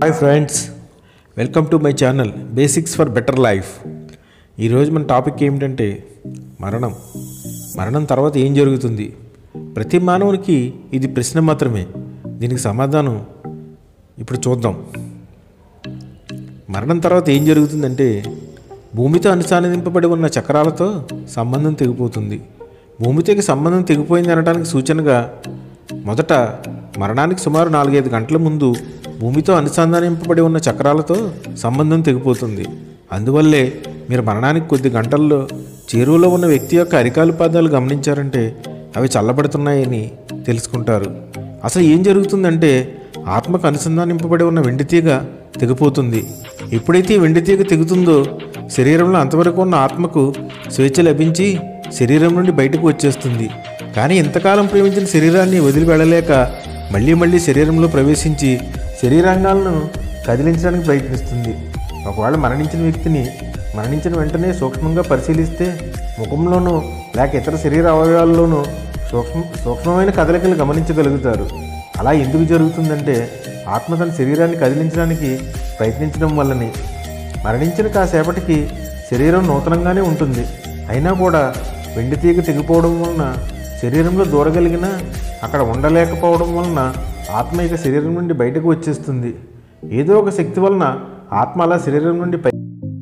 hi friends welcome to my channel basics for better life ఈరోజు మన topic ఏమిటంటే మరణం మరణం తర్వాత ఏం జరుగుతుంది ప్రతి మానవునికి ఇది ప్రశ్న మాత్రమే దీనికి సమాధానం ఇప్పుడు చూద్దాం మరణం తర్వాత ఏం జరుగుతుందంటే భూమితో అనుసంధానింపబడి ఉన్న చక్రాలతో సంబంధం తెగిపోతుంది భూమితోకి సంబంధం తెగిపోయింది అనడానికి సూచనగా మొదట మరణానికి సుమారు నాలుగైదు గంటల ముందు భూమితో అనుసంధానింపబడి ఉన్న చక్రాలతో సంబంధం తెగిపోతుంది అందువల్లే మీరు మరణానికి కొద్ది గంటల్లో చేరువలో ఉన్న వ్యక్తి యొక్క అరికాలు పాదాలు గమనించారంటే అవి చల్లబడుతున్నాయని తెలుసుకుంటారు అసలు ఏం జరుగుతుందంటే ఆత్మకు అనుసంధానింపబడి ఉన్న వెండి తీగ తెగిపోతుంది ఎప్పుడైతే ఈ వెండి తీగ తెగుతుందో శరీరంలో అంతవరకు ఉన్న ఆత్మకు స్వేచ్ఛ లభించి శరీరం నుండి బయటకు వచ్చేస్తుంది కానీ ఇంతకాలం ప్రేమించిన శరీరాన్ని వదిలి వెళ్ళలేక మళ్ళీ మళ్ళీ శరీరంలో ప్రవేశించి శరీరాంగాలను కదిలించడానికి ప్రయత్నిస్తుంది ఒకవేళ మరణించిన వ్యక్తిని మరణించిన వెంటనే సూక్ష్మంగా పరిశీలిస్తే ముఖంలోనూ లేక ఇతర శరీర అవయవాల్లోనూ సూక్ష్మ సూక్ష్మమైన కదలికలు గమనించగలుగుతారు అలా ఎందుకు జరుగుతుందంటే ఆత్మ తన శరీరాన్ని కదిలించడానికి ప్రయత్నించడం వల్లనే మరణించిన కాసేపటికి శరీరం నూతనంగానే ఉంటుంది అయినా కూడా వెండి తీగ తెగిపోవడం వలన శరీరంలో దూరగలిగినా అక్కడ ఉండలేకపోవడం వలన ఆత్మ ఇక శరీరం నుండి బయటకు వచ్చేస్తుంది ఏదో ఒక శక్తి వలన ఆత్మ అలా శరీరం నుండి పై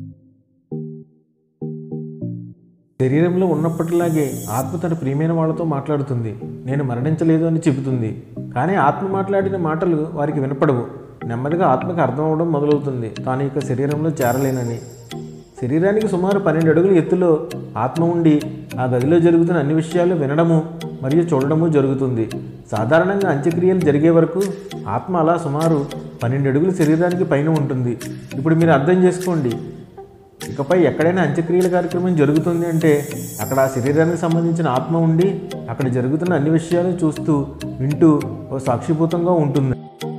శరీరంలో ఉన్నప్పటిలాగే ఆత్మ తన ప్రియమైన వాళ్ళతో మాట్లాడుతుంది నేను మరణించలేదు అని చెబుతుంది కానీ ఆత్మ మాట్లాడిన మాటలు వారికి వినపడవు నెమ్మదిగా ఆత్మకి అర్థం అవడం మొదలవుతుంది తాను ఇక శరీరంలో చేరలేనని శరీరానికి సుమారు పన్నెండు అడుగుల ఎత్తులో ఆత్మ ఉండి ఆ గదిలో జరుగుతున్న అన్ని విషయాలు వినడము మరియు చూడడము జరుగుతుంది సాధారణంగా అంత్యక్రియలు జరిగే వరకు ఆత్మ అలా సుమారు పన్నెండు అడుగుల శరీరానికి పైన ఉంటుంది ఇప్పుడు మీరు అర్థం చేసుకోండి ఇకపై ఎక్కడైనా అంత్యక్రియల కార్యక్రమం జరుగుతుంది అంటే అక్కడ ఆ శరీరానికి సంబంధించిన ఆత్మ ఉండి అక్కడ జరుగుతున్న అన్ని విషయాలు చూస్తూ వింటూ ఓ సాక్షిభూతంగా ఉంటుంది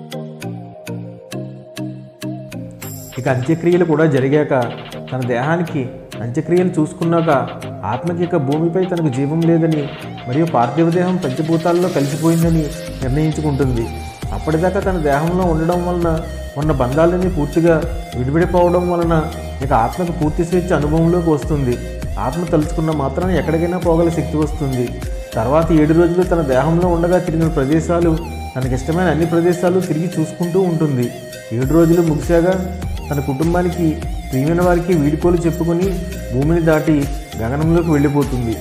ఇక అంత్యక్రియలు కూడా జరిగాక తన దేహానికి అంత్యక్రియలు చూసుకున్నాక ఆత్మకి ఇక భూమిపై తనకు జీవం లేదని మరియు పార్థివ దేహం పంచభూతాల్లో కలిసిపోయిందని నిర్ణయించుకుంటుంది అప్పటిదాకా తన దేహంలో ఉండడం వలన ఉన్న బంధాలన్నీ పూర్తిగా విడివిడిపోవడం వలన ఇక ఆత్మకు పూర్తి స్వేచ్ఛ అనుభవంలోకి వస్తుంది ఆత్మ తలుచుకున్న మాత్రాన ఎక్కడికైనా పోగల శక్తి వస్తుంది తర్వాత ఏడు రోజులు తన దేహంలో ఉండగా తిరిగిన ప్రదేశాలు తనకిష్టమైన అన్ని ప్రదేశాలు తిరిగి చూసుకుంటూ ఉంటుంది ఏడు రోజులు ముగిశాగా తన కుటుంబానికి ప్రియమైన వారికి వీడుకోలు చెప్పుకొని భూమిని దాటి గగనంలోకి వెళ్ళిపోతుంది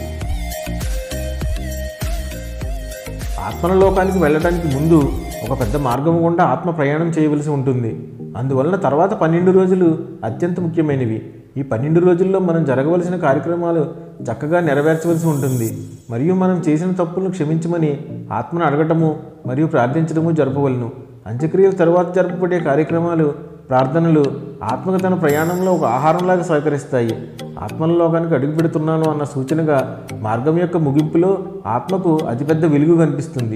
ఆత్మల లోకానికి వెళ్ళడానికి ముందు ఒక పెద్ద మార్గం గుండా ఆత్మ ప్రయాణం చేయవలసి ఉంటుంది అందువలన తర్వాత పన్నెండు రోజులు అత్యంత ముఖ్యమైనవి ఈ పన్నెండు రోజుల్లో మనం జరగవలసిన కార్యక్రమాలు చక్కగా నెరవేర్చవలసి ఉంటుంది మరియు మనం చేసిన తప్పులను క్షమించమని ఆత్మను అడగటము మరియు ప్రార్థించడము జరపవలను అంత్యక్రియల తరువాత జరపబడే కార్యక్రమాలు ప్రార్థనలు ఆత్మకు తన ప్రయాణంలో ఒక ఆహారంలాగా సహకరిస్తాయి ఆత్మల లోకానికి అడుగు పెడుతున్నాను అన్న సూచనగా మార్గం యొక్క ముగింపులో ఆత్మకు అతిపెద్ద వెలుగు కనిపిస్తుంది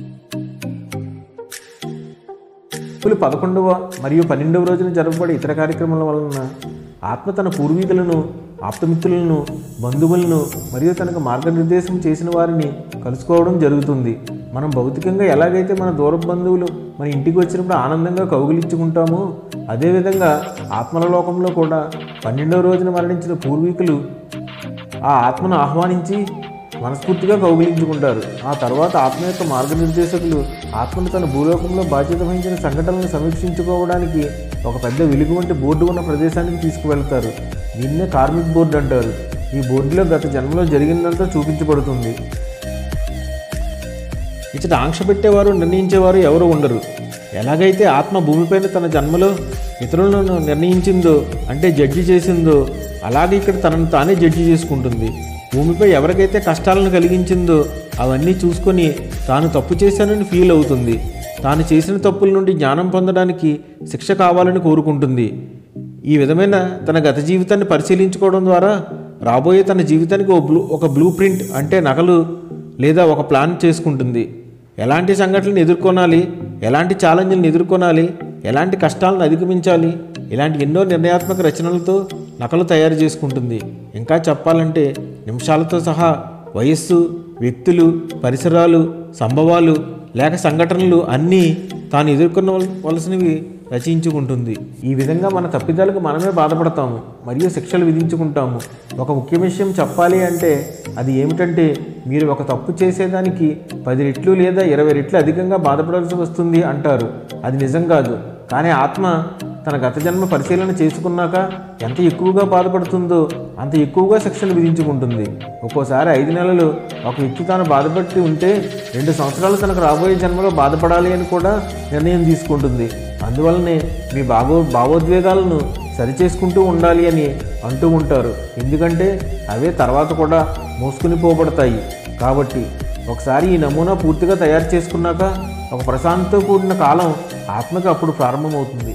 పులి పదకొండవ మరియు పన్నెండవ రోజున జరపబడే ఇతర కార్యక్రమాల వలన ఆత్మ తన పూర్వీకులను ఆప్తమిత్రులను బంధువులను మరియు తనకు మార్గనిర్దేశం చేసిన వారిని కలుసుకోవడం జరుగుతుంది మనం భౌతికంగా ఎలాగైతే మన దూర బంధువులు మన ఇంటికి వచ్చినప్పుడు ఆనందంగా కౌగిలించుకుంటామో అదేవిధంగా ఆత్మల లోకంలో కూడా పన్నెండవ రోజున మరణించిన పూర్వీకులు ఆ ఆత్మను ఆహ్వానించి మనస్ఫూర్తిగా కౌగిలించుకుంటారు ఆ తర్వాత ఆత్మ యొక్క మార్గనిర్దేశకులు ఆత్మను తన భూలోకంలో బాధ్యత వహించిన సంఘటనలను సమీక్షించుకోవడానికి ఒక పెద్ద వెలుగు వంటి బోర్డు ఉన్న ప్రదేశానికి తీసుకువెళ్తారు దీన్నే కార్మిక్ బోర్డు అంటారు ఈ బోర్డులో గత జన్మలో జరిగిందంతా చూపించబడుతుంది ఇచ్చట ఆంక్ష పెట్టేవారు నిర్ణయించేవారు ఎవరు ఉండరు ఎలాగైతే ఆత్మ భూమిపైన తన జన్మలో ఇతరులను నిర్ణయించిందో అంటే జడ్జి చేసిందో అలాగే ఇక్కడ తనను తానే జడ్జి చేసుకుంటుంది భూమిపై ఎవరికైతే కష్టాలను కలిగించిందో అవన్నీ చూసుకొని తాను తప్పు చేశానని ఫీల్ అవుతుంది తాను చేసిన తప్పుల నుండి జ్ఞానం పొందడానికి శిక్ష కావాలని కోరుకుంటుంది ఈ విధమైన తన గత జీవితాన్ని పరిశీలించుకోవడం ద్వారా రాబోయే తన జీవితానికి ఒక బ్లూ ఒక బ్లూ ప్రింట్ అంటే నకలు లేదా ఒక ప్లాన్ చేసుకుంటుంది ఎలాంటి సంఘటనలను ఎదుర్కొనాలి ఎలాంటి ఛాలెంజ్లను ఎదుర్కొనాలి ఎలాంటి కష్టాలను అధిగమించాలి ఇలాంటి ఎన్నో నిర్ణయాత్మక రచనలతో నకలు తయారు చేసుకుంటుంది ఇంకా చెప్పాలంటే నిమిషాలతో సహా వయస్సు వ్యక్తులు పరిసరాలు సంభవాలు లేక సంఘటనలు అన్నీ తాను ఎదుర్కొనవలసినవి రచించుకుంటుంది ఈ విధంగా మన తప్పిదాలకు మనమే బాధపడతాము మరియు శిక్షలు విధించుకుంటాము ఒక ముఖ్య విషయం చెప్పాలి అంటే అది ఏమిటంటే మీరు ఒక తప్పు చేసేదానికి పది రెట్లు లేదా ఇరవై రెట్లు అధికంగా బాధపడాల్సి వస్తుంది అంటారు అది నిజం కాదు కానీ ఆత్మ తన గత జన్మ పరిశీలన చేసుకున్నాక ఎంత ఎక్కువగా బాధపడుతుందో అంత ఎక్కువగా శిక్షలు విధించుకుంటుంది ఒక్కోసారి ఐదు నెలలు ఒక వ్యక్తి తాను బాధపడి ఉంటే రెండు సంవత్సరాలు తనకు రాబోయే జన్మలో బాధపడాలి అని కూడా నిర్ణయం తీసుకుంటుంది అందువల్లనే మీ భావో భావోద్వేగాలను సరిచేసుకుంటూ ఉండాలి అని అంటూ ఉంటారు ఎందుకంటే అవే తర్వాత కూడా మోసుకుని పోబడతాయి కాబట్టి ఒకసారి ఈ నమూనా పూర్తిగా తయారు చేసుకున్నాక ఒక ప్రశాంతతో కూడిన కాలం ఆత్మకి అప్పుడు ప్రారంభమవుతుంది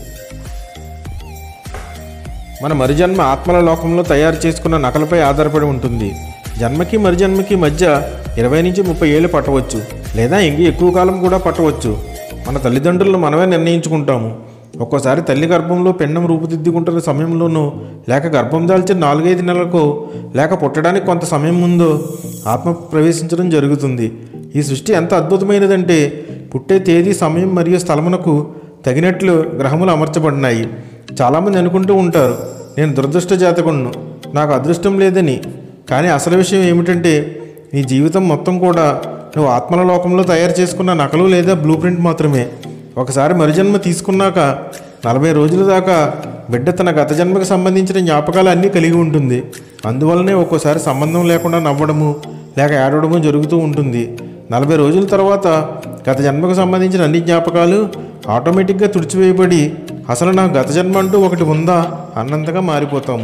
మన మరుజన్మ ఆత్మల లోకంలో తయారు చేసుకున్న నకలపై ఆధారపడి ఉంటుంది జన్మకి మరుజన్మకి మధ్య ఇరవై నుంచి ముప్పై ఏళ్ళు పట్టవచ్చు లేదా ఇంక ఎక్కువ కాలం కూడా పట్టవచ్చు మన తల్లిదండ్రులను మనమే నిర్ణయించుకుంటాము ఒక్కోసారి తల్లి గర్భంలో పిండం రూపుదిద్దుకుంటున్న సమయంలోనూ లేక గర్భం దాల్చిన నాలుగైదు నెలలకు లేక పుట్టడానికి కొంత సమయం ముందు ఆత్మ ప్రవేశించడం జరుగుతుంది ఈ సృష్టి ఎంత అద్భుతమైనదంటే పుట్టే తేదీ సమయం మరియు స్థలమునకు తగినట్లు గ్రహములు అమర్చబడినాయి చాలామంది అనుకుంటూ ఉంటారు నేను దురదృష్ట జాతకుడును నాకు అదృష్టం లేదని కానీ అసలు విషయం ఏమిటంటే నీ జీవితం మొత్తం కూడా నువ్వు ఆత్మల లోకంలో తయారు చేసుకున్న నకలు లేదా బ్లూ ప్రింట్ మాత్రమే ఒకసారి మరుజన్మ తీసుకున్నాక నలభై రోజుల దాకా బిడ్డ తన గత జన్మకు సంబంధించిన జ్ఞాపకాలు అన్నీ కలిగి ఉంటుంది అందువల్లనే ఒక్కోసారి సంబంధం లేకుండా నవ్వడము లేక ఏడవడము జరుగుతూ ఉంటుంది నలభై రోజుల తర్వాత గత జన్మకు సంబంధించిన అన్ని జ్ఞాపకాలు ఆటోమేటిక్గా తుడిచివేయబడి అసలు నా గత జన్మ అంటూ ఒకటి ఉందా అన్నంతగా మారిపోతాము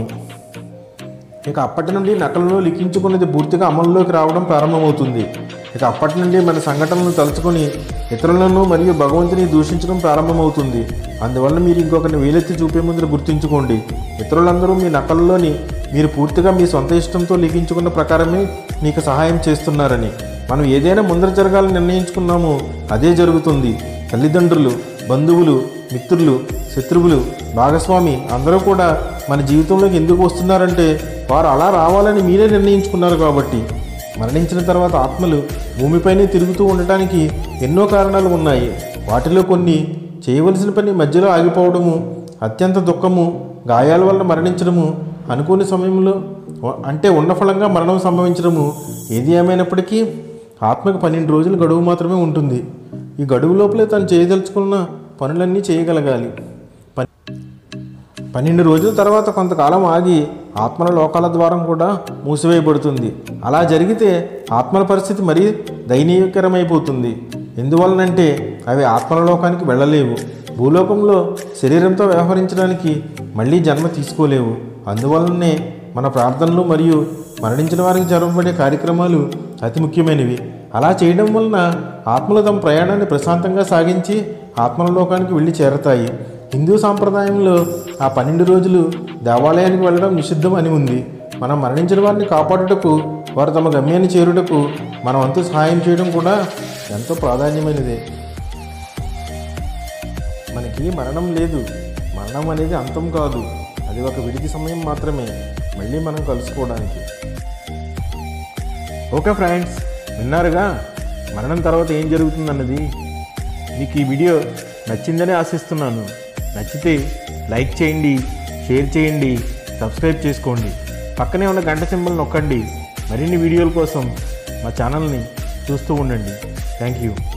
ఇక అప్పటి నుండి నకలను లిఖించుకున్నది పూర్తిగా అమల్లోకి రావడం ప్రారంభమవుతుంది ఇక అప్పటి నుండి మన సంఘటనలను తలుచుకొని ఇతరులను మరియు భగవంతుని దూషించడం ప్రారంభమవుతుంది అందువల్ల మీరు ఇంకొకరిని వేలెత్తి చూపే ముందు గుర్తుంచుకోండి ఇతరులందరూ మీ నకల్లోని మీరు పూర్తిగా మీ సొంత ఇష్టంతో లిఖించుకున్న ప్రకారమే మీకు సహాయం చేస్తున్నారని మనం ఏదైనా ముందర జరగాలని నిర్ణయించుకున్నామో అదే జరుగుతుంది తల్లిదండ్రులు బంధువులు మిత్రులు శత్రువులు భాగస్వామి అందరూ కూడా మన జీవితంలోకి ఎందుకు వస్తున్నారంటే వారు అలా రావాలని మీరే నిర్ణయించుకున్నారు కాబట్టి మరణించిన తర్వాత ఆత్మలు భూమిపైనే తిరుగుతూ ఉండటానికి ఎన్నో కారణాలు ఉన్నాయి వాటిలో కొన్ని చేయవలసిన పని మధ్యలో ఆగిపోవడము అత్యంత దుఃఖము గాయాల వల్ల మరణించడము అనుకోని సమయంలో అంటే ఉన్న ఫలంగా మరణం సంభవించడము ఏది ఏమైనప్పటికీ ఆత్మకు పన్నెండు రోజుల గడువు మాత్రమే ఉంటుంది ఈ గడువు లోపలే తను చేయదలుచుకున్న పనులన్నీ చేయగలగాలి ప- పన్నెండు రోజుల తర్వాత కొంతకాలం ఆగి ఆత్మల లోకాల ద్వారం కూడా మూసివేయబడుతుంది అలా జరిగితే ఆత్మల పరిస్థితి మరీ దయనీయకరమైపోతుంది ఎందువలనంటే అవి ఆత్మల లోకానికి వెళ్ళలేవు భూలోకంలో శరీరంతో వ్యవహరించడానికి మళ్ళీ జన్మ తీసుకోలేవు అందువలనే మన ప్రార్థనలు మరియు మరణించిన వారికి జరపబడే కార్యక్రమాలు అతి ముఖ్యమైనవి అలా చేయడం వలన ఆత్మలు తమ ప్రయాణాన్ని ప్రశాంతంగా సాగించి ఆత్మల లోకానికి వెళ్ళి చేరతాయి హిందూ సాంప్రదాయంలో ఆ పన్నెండు రోజులు దేవాలయానికి వెళ్ళడం నిషిద్ధం అని ఉంది మనం మరణించిన వారిని కాపాడుటకు వారు తమ గమ్యాన్ని చేరుటకు మన వంతు సహాయం చేయడం కూడా ఎంతో ప్రాధాన్యమైనదే మనకి మరణం లేదు మరణం అనేది అంతం కాదు అది ఒక విడిది సమయం మాత్రమే మళ్ళీ మనం కలుసుకోవడానికి ఓకే ఫ్రెండ్స్ విన్నారుగా మరణం తర్వాత ఏం జరుగుతుందన్నది మీకు ఈ వీడియో నచ్చిందని ఆశిస్తున్నాను నచ్చితే లైక్ చేయండి షేర్ చేయండి సబ్స్క్రైబ్ చేసుకోండి పక్కనే ఉన్న గంట సింబల్ నొక్కండి మరిన్ని వీడియోల కోసం మా ఛానల్ని చూస్తూ ఉండండి థ్యాంక్ యూ